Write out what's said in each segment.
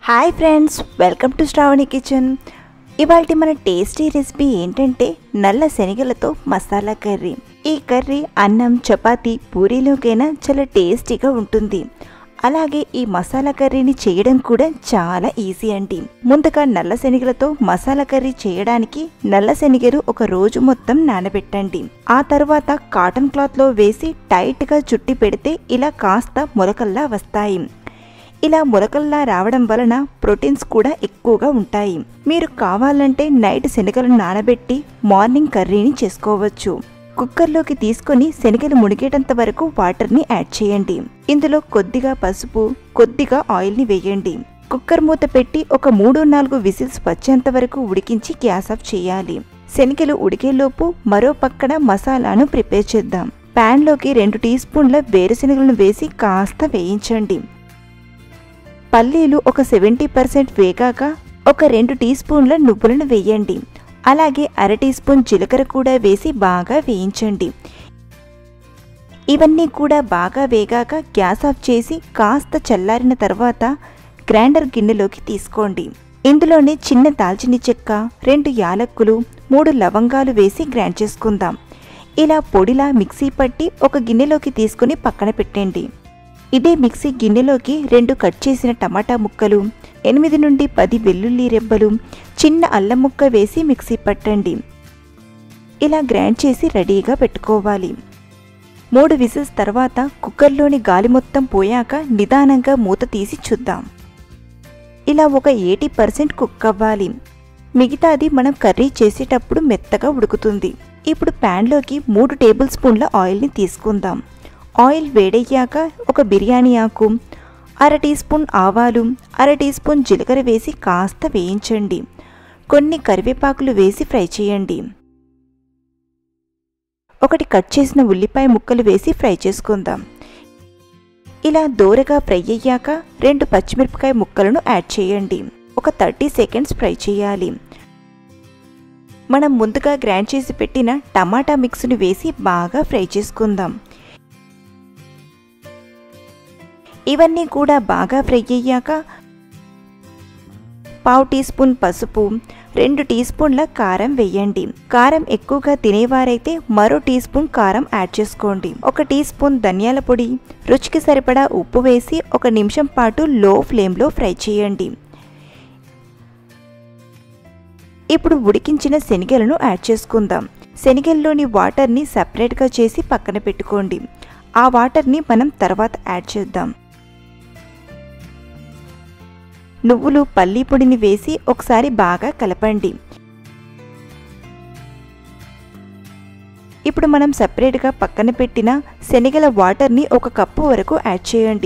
hi friends welcome to Sravani kitchen ఇవాళ మన tasty recipe ఏంటంటే నల్ల శనగలతో మసాలా కర్రీ ఈ కర్రీ అన్నం చపాతీ పూరీలోకైనా చాలా టేస్టీగా ఉంటుంది అలాగే ఈ మసాలా కర్రీని చేయడం కూడా చాలా ఈజీ అండి ముందుగా నల్ల శనగలతో మసాలా కర్రీ చేయడానికి నల్ల శనగలు ఒక రోజు మొత్తం నానబెట్టండి ఆ తర్వాత కాటన్ క్లాత్లో వేసి టైట్గా చుట్టి పెడితే ఇలా కాస్త మొలకల్లా వస్తాయి ఇలా మొలకల్లా రావడం వలన ప్రోటీన్స్ కూడా ఎక్కువగా ఉంటాయి మీరు కావాలంటే నైట్ శనగలు నానబెట్టి మార్నింగ్ కర్రీని చేసుకోవచ్చు కుక్కర్లోకి తీసుకొని శనగలు మునిగేటంత వరకు వాటర్ని యాడ్ చేయండి ఇందులో కొద్దిగా పసుపు కొద్దిగా ఆయిల్ని వేయండి కుక్కర్ మూత పెట్టి ఒక మూడు నాలుగు విజిల్స్ వచ్చేంత వరకు ఉడికించి గ్యాస్ ఆఫ్ చేయాలి శనగలు ఉడికేలోపు మరో పక్కన మసాలాను ప్రిపేర్ చేద్దాం ప్యాన్లోకి రెండు టీ స్పూన్ల వేరుశనగలను వేసి కాస్త వేయించండి పల్లీలు ఒక సెవెంటీ పర్సెంట్ వేగాక ఒక రెండు టీ స్పూన్ల నువ్వులను వేయండి అలాగే అర టీ స్పూన్ జీలకర్ర కూడా వేసి బాగా వేయించండి ఇవన్నీ కూడా బాగా వేగాక గ్యాస్ ఆఫ్ చేసి కాస్త చల్లారిన తర్వాత గ్రైండర్ గిన్నెలోకి తీసుకోండి ఇందులోనే చిన్న దాల్చిన చెక్క రెండు యాలక్కులు మూడు లవంగాలు వేసి గ్రైండ్ చేసుకుందాం ఇలా పొడిలా మిక్సీ పట్టి ఒక గిన్నెలోకి తీసుకుని పక్కన పెట్టండి ఇదే మిక్సీ గిన్నెలోకి రెండు కట్ చేసిన టమాటా ముక్కలు ఎనిమిది నుండి పది వెల్లుల్లి రెబ్బలు చిన్న అల్లం ముక్క వేసి మిక్సీ పట్టండి ఇలా గ్రైండ్ చేసి రెడీగా పెట్టుకోవాలి మూడు విజిల్స్ తర్వాత కుక్కర్లోని గాలి మొత్తం పోయాక నిదానంగా మూత తీసి చూద్దాం ఇలా ఒక ఎయిటీ పర్సెంట్ కుక్ అవ్వాలి మిగతాది మనం కర్రీ చేసేటప్పుడు మెత్తగా ఉడుకుతుంది ఇప్పుడు ప్యాన్లోకి మూడు టేబుల్ స్పూన్ల ఆయిల్ని తీసుకుందాం ఆయిల్ వేడయ్యాక ఒక బిర్యానీ ఆకు అర టీ స్పూన్ ఆవాలు అర టీ స్పూన్ జీలకర్ర వేసి కాస్త వేయించండి కొన్ని కరివేపాకులు వేసి ఫ్రై చేయండి ఒకటి కట్ చేసిన ఉల్లిపాయ ముక్కలు వేసి ఫ్రై చేసుకుందాం ఇలా దూరగా ఫ్రై అయ్యాక రెండు పచ్చిమిరపకాయ ముక్కలను యాడ్ చేయండి ఒక థర్టీ సెకండ్స్ ఫ్రై చేయాలి మనం ముందుగా గ్రైండ్ చేసి పెట్టిన టమాటా మిక్స్ను వేసి బాగా ఫ్రై చేసుకుందాం ఇవన్నీ కూడా బాగా ఫ్రై అయ్యాక పావు టీ స్పూన్ పసుపు రెండు టీ స్పూన్ల కారం వేయండి కారం ఎక్కువగా తినేవారైతే మరో టీ స్పూన్ కారం యాడ్ చేసుకోండి ఒక టీ స్పూన్ ధనియాల పొడి రుచికి సరిపడా ఉప్పు వేసి ఒక నిమిషం పాటు లో ఫ్లేమ్లో ఫ్రై చేయండి ఇప్పుడు ఉడికించిన శనగలను యాడ్ చేసుకుందాం శనగల్లోని వాటర్ని సపరేట్గా చేసి పక్కన పెట్టుకోండి ఆ వాటర్ని మనం తర్వాత యాడ్ చేద్దాం నువ్వులు పల్లీ పొడిని వేసి ఒకసారి బాగా కలపండి ఇప్పుడు మనం సపరేట్గా పక్కన పెట్టిన శనగల వాటర్ని ఒక కప్పు వరకు యాడ్ చేయండి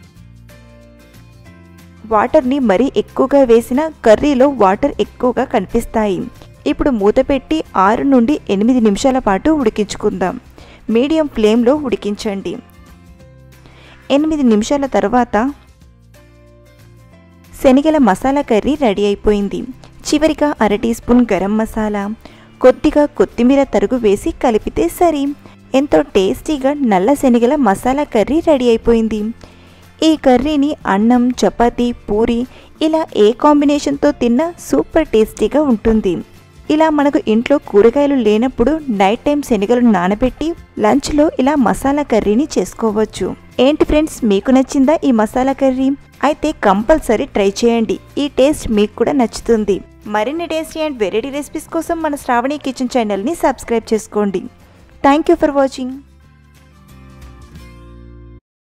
వాటర్ని మరీ ఎక్కువగా వేసిన కర్రీలో వాటర్ ఎక్కువగా కనిపిస్తాయి ఇప్పుడు మూత పెట్టి ఆరు నుండి ఎనిమిది నిమిషాల పాటు ఉడికించుకుందాం మీడియం ఫ్లేమ్లో ఉడికించండి ఎనిమిది నిమిషాల తర్వాత శనగల మసాలా కర్రీ రెడీ అయిపోయింది చివరిగా అర టీ స్పూన్ గరం మసాలా కొద్దిగా కొత్తిమీర తరుగు వేసి కలిపితే సరి ఎంతో టేస్టీగా నల్ల శనగల మసాలా కర్రీ రెడీ అయిపోయింది ఈ కర్రీని అన్నం చపాతీ పూరి ఇలా ఏ కాంబినేషన్తో తిన్నా సూపర్ టేస్టీగా ఉంటుంది ఇలా మనకు ఇంట్లో కూరగాయలు లేనప్పుడు నైట్ టైం శనగలు నానబెట్టి లంచ్లో ఇలా మసాలా కర్రీని చేసుకోవచ్చు ఏంటి ఫ్రెండ్స్ మీకు నచ్చిందా ఈ మసాలా కర్రీ అయితే కంపల్సరీ ట్రై చేయండి ఈ టేస్ట్ మీకు కూడా నచ్చుతుంది మరిన్ని టేస్టీ అండ్ వెరైటీ రెసిపీస్ కోసం మన శ్రావణి కిచెన్ ఛానల్ని సబ్స్క్రైబ్ చేసుకోండి థ్యాంక్ యూ ఫర్ వాచింగ్